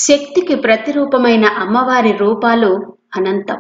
శక్తికి ప్రతిరూపమైన అమ్మవారి రూపాలు అనంతం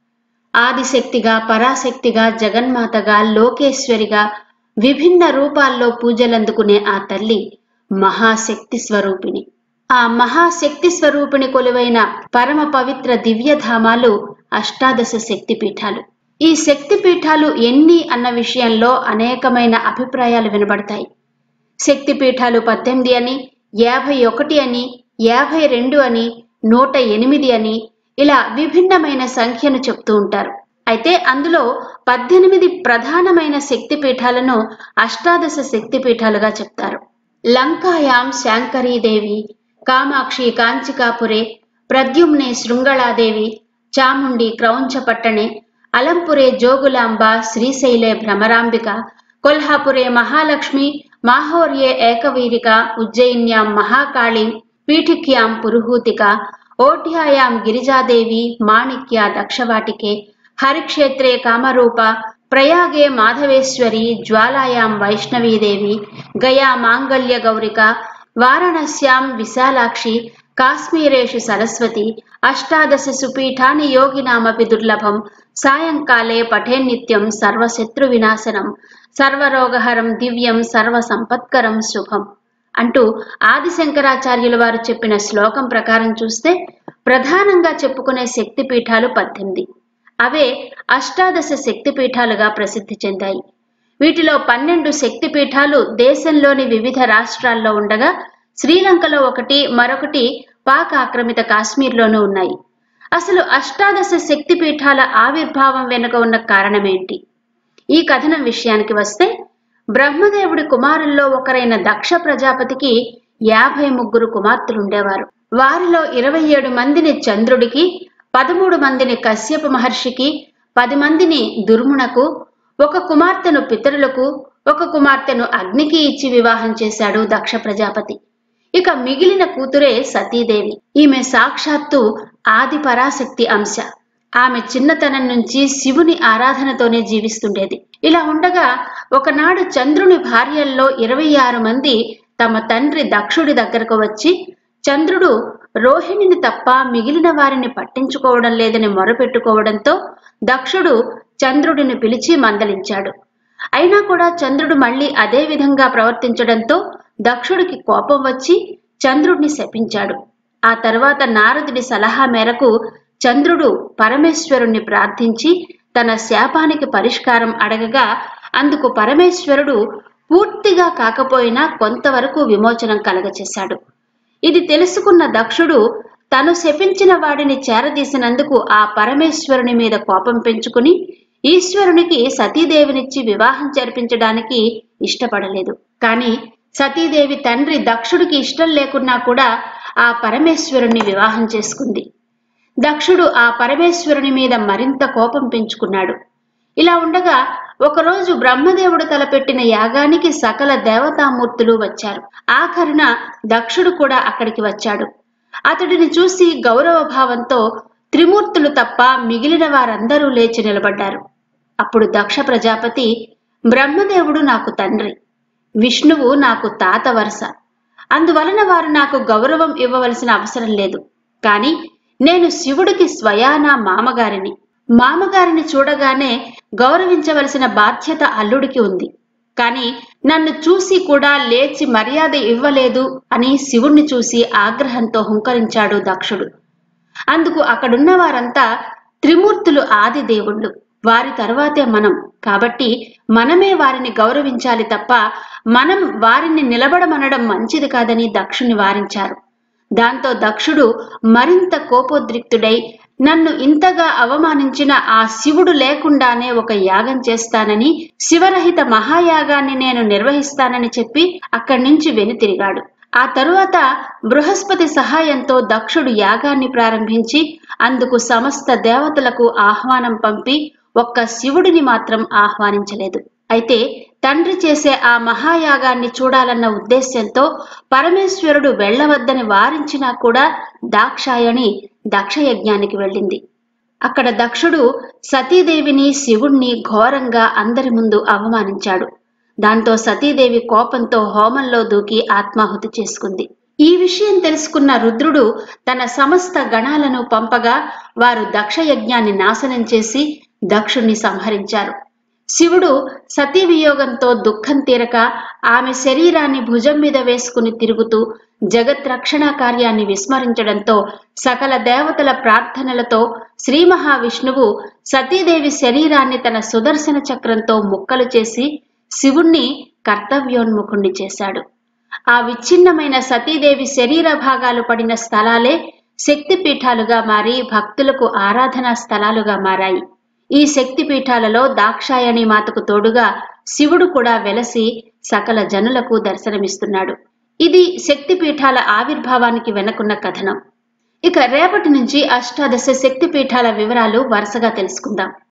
ఆదిశక్తిగా పరాశక్తిగా జగన్మాతగా లోకేశ్వరిగా విభిన్న రూపాల్లో పూజలందుకునే ఆ తల్లి మహాశక్తి స్వరూపిణి ఆ మహాశక్తి స్వరూపిణి కొలువైన పరమ పవిత్ర దివ్యధామాలు అష్టాదశ శక్తి పీఠాలు ఈ శక్తి పీఠాలు ఎన్ని అన్న విషయంలో అనేకమైన అభిప్రాయాలు వినబడతాయి శక్తి పీఠాలు పద్దెనిమిది అని యాభై ఒకటి అని యాభై రెండు అని నూట ఎనిమిది అని ఇలా విభిన్నమైన సంఖ్యను చెప్తూ ఉంటారు అయితే అందులో పద్దెనిమిది ప్రధానమైన శక్తి పీఠాలను అష్టాదశ శక్తి పీఠాలుగా చెప్తారు లంకాయాం శాంకరీదేవి కామాక్షి కాంచికాపురే ప్రద్యుమ్నే శృంగళాదేవి చాముండి క్రౌంచపట్టణే అలంపురే జోగులాంబ శ్రీశైలే భ్రమరాంబిక కొల్హాపురే మహాలక్ష్మి మాహోర్యే ఏకవీరిక ఉజ్జయిన్యాం మహాకాళీం పీఠిక్యాం పురుహూతిక ఓఢ్యాయాం గిరిజాదేవి మాణిక్య దక్షవాటికే హరిక్షేత్రే కామరూప ప్రయాగే మాధవేశ్వరి జ్వాలాయాం వైష్ణవీదేవి గయా మాంగళ్య గౌరిక వారణస్యాం విశాలాక్షి కాశ్మీరేషు సరస్వతి అష్టాదశ సుపీఠాని యోగినామపి దుర్లభం సాయంకాలే పఠేన్నిత్యం సర్వశత్రు వినాశనం సర్వరోగహరం దివ్యం సర్వ సంపత్కరం శుభం అంటూ ఆదిశంకరాచార్యుల వారు చెప్పిన శ్లోకం ప్రకారం చూస్తే ప్రధానంగా చెప్పుకునే శక్తి పీఠాలు పద్దెనిమిది అవే అష్టాదశ శక్తి పీఠాలుగా ప్రసిద్ధి చెందాయి వీటిలో పన్నెండు శక్తి పీఠాలు దేశంలోని వివిధ రాష్ట్రాల్లో ఉండగా శ్రీలంకలో ఒకటి మరొకటి పాక్ ఆక్రమిత కాశ్మీర్లోనూ ఉన్నాయి అసలు అష్టాదశ శక్తి పీఠాల ఆవిర్భావం వెనుక ఉన్న కారణమేంటి ఈ కథనం విషయానికి వస్తే బ్రహ్మదేవుడి కుమారుల్లో ఒకరైన దక్ష ప్రజాపతికి యాభై ముగ్గురు కుమార్తెలుండేవారు వారిలో ఇరవై ఏడు మందిని చంద్రుడికి పదమూడు మందిని కశ్యప మహర్షికి పది మందిని దుర్మునకు ఒక కుమార్తెను పితరులకు ఒక కుమార్తెను అగ్నికి ఇచ్చి వివాహం చేశాడు దక్ష ప్రజాపతి ఇక మిగిలిన కూతురే సతీదేవి ఈమె సాక్షాత్తు ఆది పరాశక్తి అంశ ఆమె చిన్నతనం నుంచి శివుని ఆరాధనతోనే జీవిస్తుండేది ఇలా ఉండగా ఒకనాడు చంద్రుని భార్యల్లో ఇరవై ఆరు మంది తమ తండ్రి దక్షుడి దగ్గరకు వచ్చి చంద్రుడు రోహిణిని తప్ప మిగిలిన వారిని పట్టించుకోవడం లేదని మొరపెట్టుకోవడంతో దక్షుడు చంద్రుడిని పిలిచి మందలించాడు అయినా కూడా చంద్రుడు మళ్ళీ అదే విధంగా ప్రవర్తించడంతో దక్షుడికి కోపం వచ్చి చంద్రుడిని శపించాడు ఆ తర్వాత నారదుడి సలహా మేరకు చంద్రుడు పరమేశ్వరుణ్ణి ప్రార్థించి తన శాపానికి పరిష్కారం అడగగా అందుకు పరమేశ్వరుడు పూర్తిగా కాకపోయినా కొంతవరకు విమోచనం కలగచేశాడు ఇది తెలుసుకున్న దక్షుడు తను శపించిన వాడిని చేరదీసినందుకు ఆ పరమేశ్వరుని మీద కోపం పెంచుకుని ఈశ్వరునికి సతీదేవినిచ్చి వివాహం జరిపించడానికి ఇష్టపడలేదు కానీ సతీదేవి తండ్రి దక్షుడికి ఇష్టం లేకున్నా కూడా ఆ పరమేశ్వరుణ్ణి వివాహం చేసుకుంది దక్షుడు ఆ పరమేశ్వరుని మీద మరింత కోపం పెంచుకున్నాడు ఇలా ఉండగా ఒకరోజు బ్రహ్మదేవుడు తలపెట్టిన యాగానికి సకల దేవతామూర్తులు వచ్చారు ఆఖరిన దక్షుడు కూడా అక్కడికి వచ్చాడు అతడిని చూసి గౌరవ భావంతో త్రిమూర్తులు తప్ప మిగిలిన వారందరూ లేచి నిలబడ్డారు అప్పుడు దక్ష ప్రజాపతి బ్రహ్మదేవుడు నాకు తండ్రి విష్ణువు నాకు తాత వరుస అందువలన వారు నాకు గౌరవం ఇవ్వవలసిన అవసరం లేదు కానీ నేను శివుడికి స్వయానా మామగారిని మామగారిని చూడగానే గౌరవించవలసిన బాధ్యత అల్లుడికి ఉంది కానీ నన్ను చూసి కూడా లేచి మర్యాద ఇవ్వలేదు అని శివుణ్ణి చూసి ఆగ్రహంతో హుంకరించాడు దక్షుడు అందుకు అక్కడున్న వారంతా త్రిమూర్తులు ఆది దేవుళ్ళు వారి తరువాతే మనం కాబట్టి మనమే వారిని గౌరవించాలి తప్ప మనం వారిని నిలబడమనడం మంచిది కాదని దక్షుని వారించారు దాంతో దక్షుడు మరింత కోపోద్రిక్తుడై నన్ను ఇంతగా అవమానించిన ఆ శివుడు లేకుండానే ఒక యాగం చేస్తానని శివరహిత మహాయాగాన్ని నేను నిర్వహిస్తానని చెప్పి అక్కడి నుంచి వెనుతిరిగాడు ఆ తరువాత బృహస్పతి సహాయంతో దక్షుడు యాగాన్ని ప్రారంభించి అందుకు సమస్త దేవతలకు ఆహ్వానం పంపి ఒక్క శివుడిని మాత్రం ఆహ్వానించలేదు అయితే తండ్రి చేసే ఆ మహాయాగాన్ని చూడాలన్న ఉద్దేశ్యంతో పరమేశ్వరుడు వెళ్ళవద్దని వారించినా కూడా దాక్షాయణి దక్షయజ్ఞానికి వెళ్ళింది అక్కడ దక్షుడు సతీదేవిని శివుణ్ణి ఘోరంగా అందరి ముందు అవమానించాడు దాంతో సతీదేవి కోపంతో హోమంలో దూకి ఆత్మాహుతి చేసుకుంది ఈ విషయం తెలుసుకున్న రుద్రుడు తన సమస్త గణాలను పంపగా వారు దక్ష యజ్ఞాన్ని నాశనం చేసి దక్షుణ్ణి సంహరించారు శివుడు సతీ వియోగంతో దుఃఖం తీరక ఆమె శరీరాన్ని భుజం మీద వేసుకుని తిరుగుతూ జగత్ రక్షణ కార్యాన్ని విస్మరించడంతో సకల దేవతల ప్రార్థనలతో శ్రీ మహావిష్ణువు సతీదేవి శరీరాన్ని తన సుదర్శన చక్రంతో ముక్కలు చేసి శివుణ్ణి కర్తవ్యోన్ముఖుణ్ణి చేశాడు ఆ విచ్ఛిన్నమైన సతీదేవి శరీర భాగాలు పడిన స్థలాలే శక్తి పీఠాలుగా మారి భక్తులకు ఆరాధనా స్థలాలుగా మారాయి ఈ శక్తి పీఠాలలో దాక్షాయణి మాతకు తోడుగా శివుడు కూడా వెలసి సకల జనులకు దర్శనమిస్తున్నాడు ఇది శక్తి పీఠాల ఆవిర్భావానికి వెనకున్న కథనం ఇక రేపటి నుంచి అష్టాదశ శక్తి పీఠాల వివరాలు వరుసగా తెలుసుకుందాం